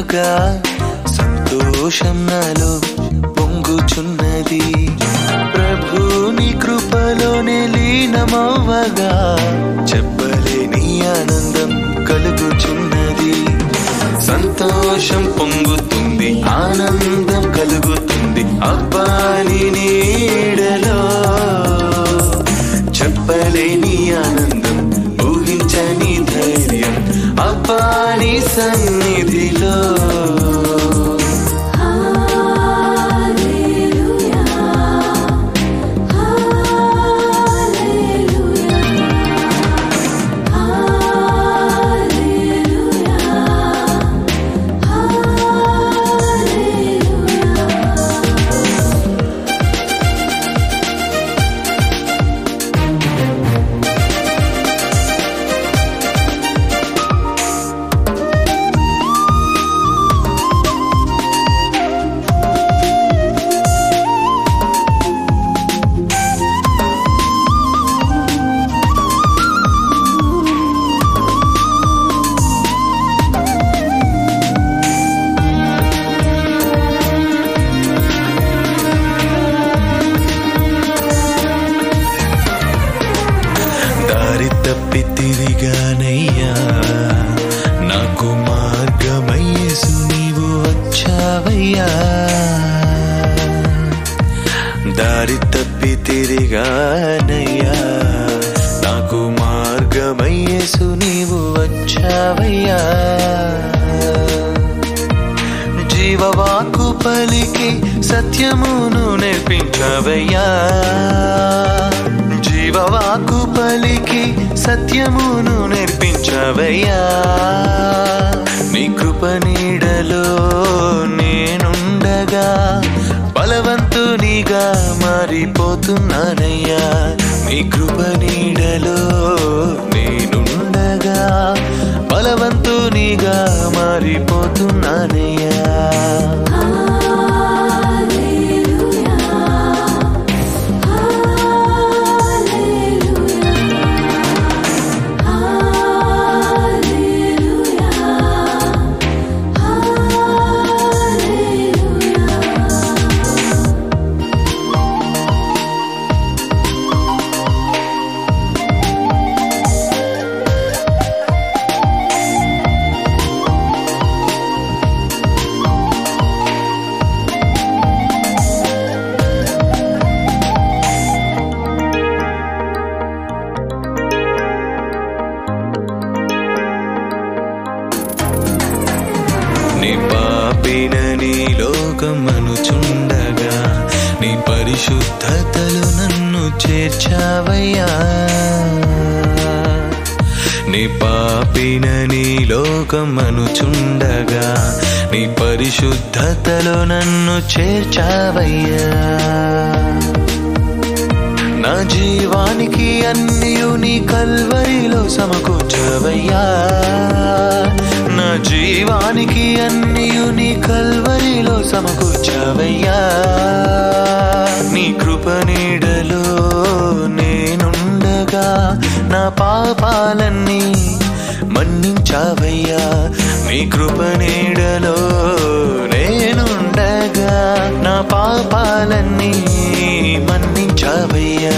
నింపగా సంతోషం నాలో పొంగుచున్నది ప్రభుని కృపలోనే లీనమవ్వగా చెప్పలేని ఆనందం కలుగుచున్నది సంతోషం పొంగుతుంది ఆనందం కలుగుతుంది అబ్బాని నీడలో చెప్పలేని ఆనందం ఊహించని ధైర్యం అబ్బాని సన్నిధిలో దారి తప్పి తిరిగానయ్యా నాకు మార్గమయ్యేసు నీవు వచ్చావయ్యా దారి తప్పి తిరిగానయ్యా నాకు మార్గమయ్యేసు నీవు వచ్చావయ్యా జీవవాకు పలికి సత్యమును నేర్పించవయ్యా జీవవాకు పలికి సత్యమును నేర్పించవయ్యా నీ కృప నీడలో నేనుండగా బలవంతునిగా మారిపోతున్నానయ్యా నీ కృప నీడలో నేనుండగా బలవంతునిగా మారిపోతున్నానయ్యా నీ పాపిన నీ లోకమనుచుండగా నీ పరిశుద్ధతలు నన్ను చేర్చావయ్యా నీ పాపిన నీ లోకమనుచుండగా నీ పరిశుద్ధతలు నన్ను చేర్చావయ్యా నా జీవానికి అన్నియు నీ కల్వరిలో సమకూర్చవయ్యా నా జీవానికి అన్నియు నీ కల్వరిలో సమకూర్చవయ్యా నీ కృప నీడలో నేనుండగా నా పాపాలన్నీ మన్నించావయ్యా నీ కృప నీడలో నేనుండగా నా పాపాలన్నీ మన్నించావయ్యా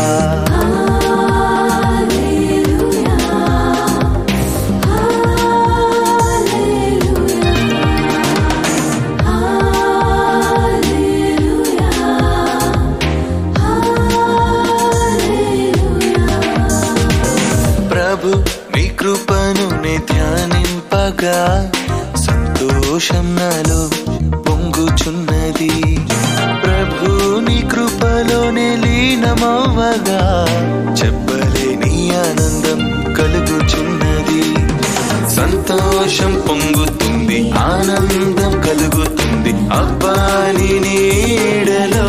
ప్రభు నీ కృపను నే ధ్యానింపగా సంతోషం నాలో పొంగుచున్నది ప్రభు నీ కృపలోనే లీనమవ్వగా చెప్పలేని ఆనందం కలుగుచున్నది సంతోషం పొంగుతుంది ఆనందం కలుగుతుంది అబ్బాని నీడలో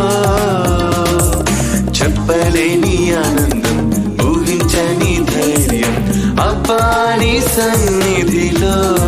చెప్పలేని ఆనందం ఊహించని ధైర్యం అబ్బాని సన్నిధిలో